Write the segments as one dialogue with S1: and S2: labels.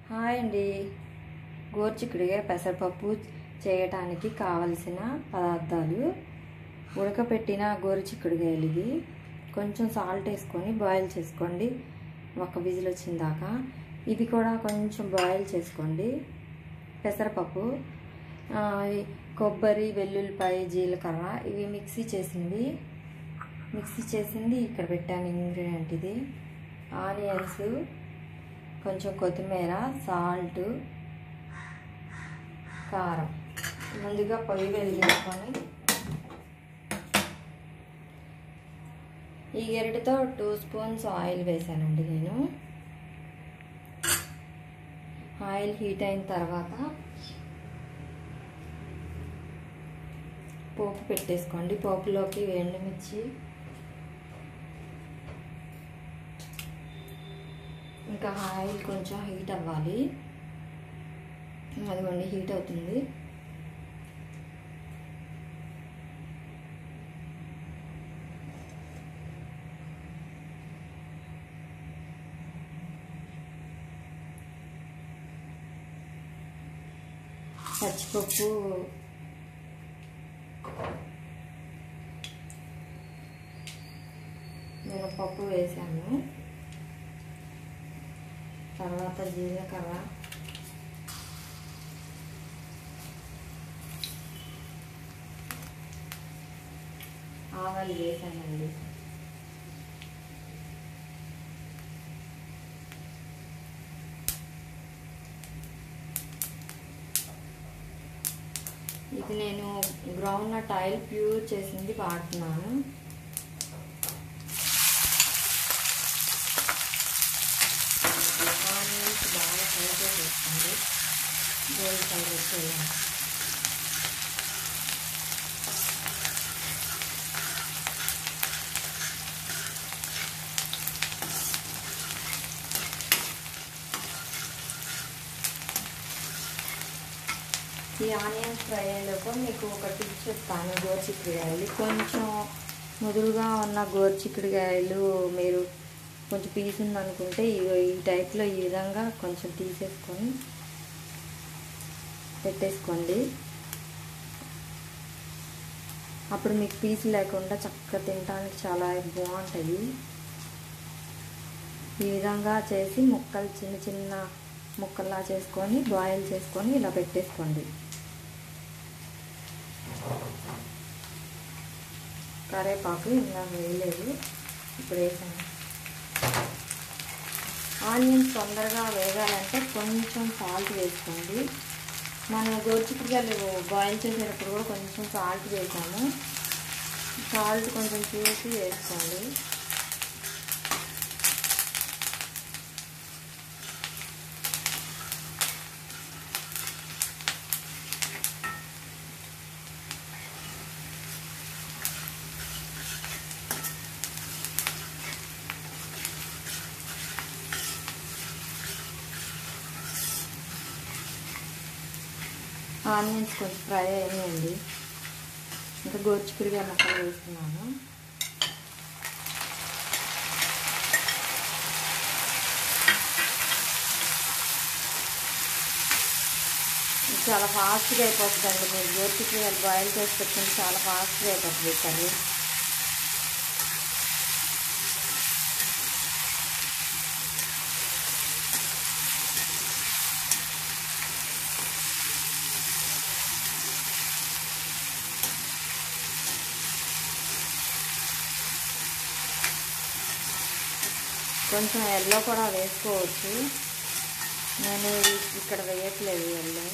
S1: Hi అండి గోర్చిక్కుడిగా పెసరపప్పు చేయటానికి కావలసిన పదార్థాలు ఉడకపెట్టిన గోరుచిక్కుడుగాయలు ఇవి కొంచెం సాల్ట్ వేసుకొని బాయిల్ చేసుకోండి ఒక విజిల్ వచ్చిన దాకా ఇది కూడా కొంచెం బాయిల్ చేసుకోండి పెసరపప్పు ఆ, ఈ కొబ్బరి వెల్లుల్లిపాయ జీలకర్ర ఇవి మిక్సీ చేసింది మిక్సీ చేసింది ఇక్కడ పెట్టాను ఇంగ్రీడియంట్ ఇది ఆనియన్స్ కొంచెం కొత్తిమీర సాల్ట్ కారం ముందుగా పొయ్యి వెలిగించుకొని ఈ గరిటతో టూ స్పూన్స్ ఆయిల్ వేసానండి నేను ఆయిల్ హీట్ అయిన తర్వాత పోపు పెట్టేసుకోండి పోపులోకి ఎండుమిర్చి ఇంకా ఆయిల్ కొంచెం హీట్ అవ్వాలి అదిగోండి హీట్ అవుతుంది పచ్చిపప్పు మినపప్పు వేసాను తర్వాత జీలకర్ర ఆవాలు వేసానండి ఇది నేను గ్రౌండ్ నట్ ఆయిల్ ప్యూర్ చేసింది వాడుతున్నాను ఆనియన్స్ బాగా ఫ్రై చేసేసుకోండి గోల్డ్ కలర్ వచ్చేలా ఈ ఆనియన్స్ ఫ్రై అయ్యేలోపు మీకు ఒక టిప్ చెప్తాను గోరుచిక్కుడుకాయలు కొంచెం ముదురుగా ఉన్న గోరుచిక్కుడుకాయలు మీరు కొంచెం పీస్ ఉందనుకుంటే ఈ- ఈ టైప్లో ఈ విధంగా కొంచెం తీసేసుకొని పెట్టేసుకోండి అప్పుడు మీకు పీస్ లేకుండా చక్కగా తినడానికి చాలా బాగుంటుంది ఈ విధంగా చేసి ముక్కలు చిన్న చిన్న ముక్కల్లా చేసుకొని బాయిల్ చేసుకొని ఇలా పెట్టేసుకోండి కరేపాకు ఇంకా వేయలేదు ఇప్పుడు వేసాను ఆనియన్స్ తొందరగా వేగాలంటే కొంచెం సాల్ట్ వేసుకోండి మనం గోరుచిక్కుడుకాయలు బాయిల్ చేసేటప్పుడు కూడా కొంచెం సాల్ట్ వేసాము సాల్ట్ కొంచెం చూసి వేసుకోండి ఆనియన్స్ కొంచెం ఫ్రై అయ్యాయండి ఇంకా గోరుచిక్కుడుగా ముక్కలు వేస్తున్నాను ఇది చాలా ఫాస్ట్గా అయిపోతుందండి మీరు గోరుచిక్కుడుకాయలు బాయిల్ చేసి పెట్టుకుంటే చాలా ఫాస్ట్గా అయిపోతుంది కర్రీ కొంచెం ఎల్లో కూడా వేసుకోవచ్చు నేను ఇక్కడ వేయట్లేదు ఎల్లో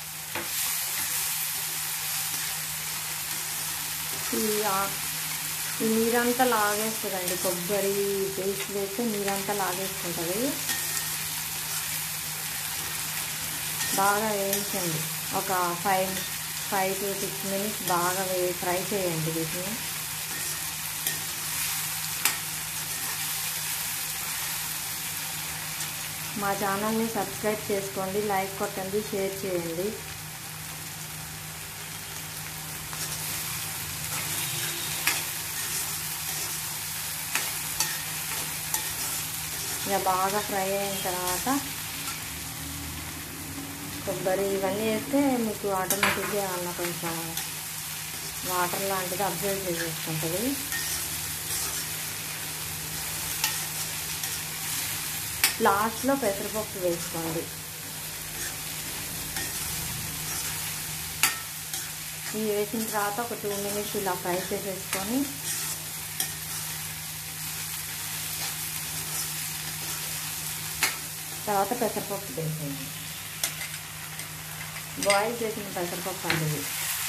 S1: ఈ ఆ- ఈ నీరంతా లాగేస్తుందండి కొబ్బరి పేస్ట్ వేస్తే నీరంతా లాగేసుకుంటుంది బాగా వేయించండి ఒక five five to six minutes బాగా వే ఫ్రై చేయండి వీటిని మా ఛానల్ని సబ్స్క్రైబ్ చేసుకోండి లైక్ కొట్టండి షేర్ చేయండి ఇక బాగా ఫ్రై అయిన తర్వాత కొబ్బరి ఇవన్నీ వేస్తే మీకు ఆటోమేటిక్గా అన్న కొంచెం వాటర్ లాంటిది అబ్జర్వ్ చేసేసుకుంటుంది లాస్ట్లో పెసరపప్పు వేసుకోండి ఇవి వేసిన తర్వాత ఒక టూ మినిట్స్ ఇలా ఫ్రై చేసేసుకొని తర్వాత పెసరపప్పు వేసేయండి బాయిల్ చేసిన పెసరపప్పు అండి ఇది.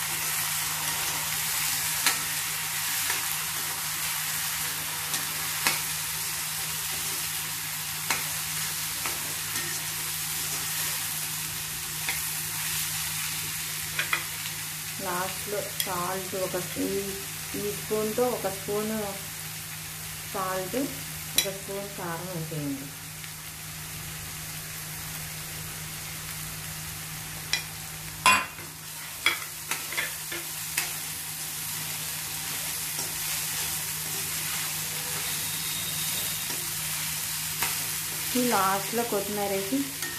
S1: లాస్ట్లో సాల్ట్ ఒక ఈ ఈ స్పూన్తో ఒక స్పూన్ సాల్ట్ ఒక స్పూన్ కారం వేసేయండి ఈ లాస్ట్లో కొత్తిమీర వేసి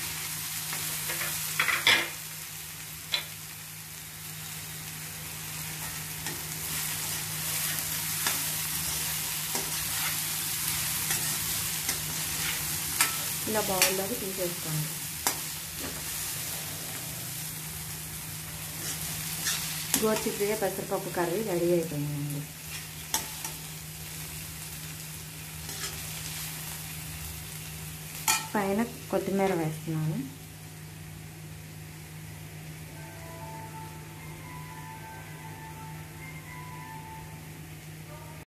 S1: ఇలా బౌల్లోకి తీసేసుకోండి గోరుచిక్కుడుగా పెసరపప్పు కర్రీ రెడీ అయిపోయిందండి పైన కొత్తిమీర వేస్తున్నాను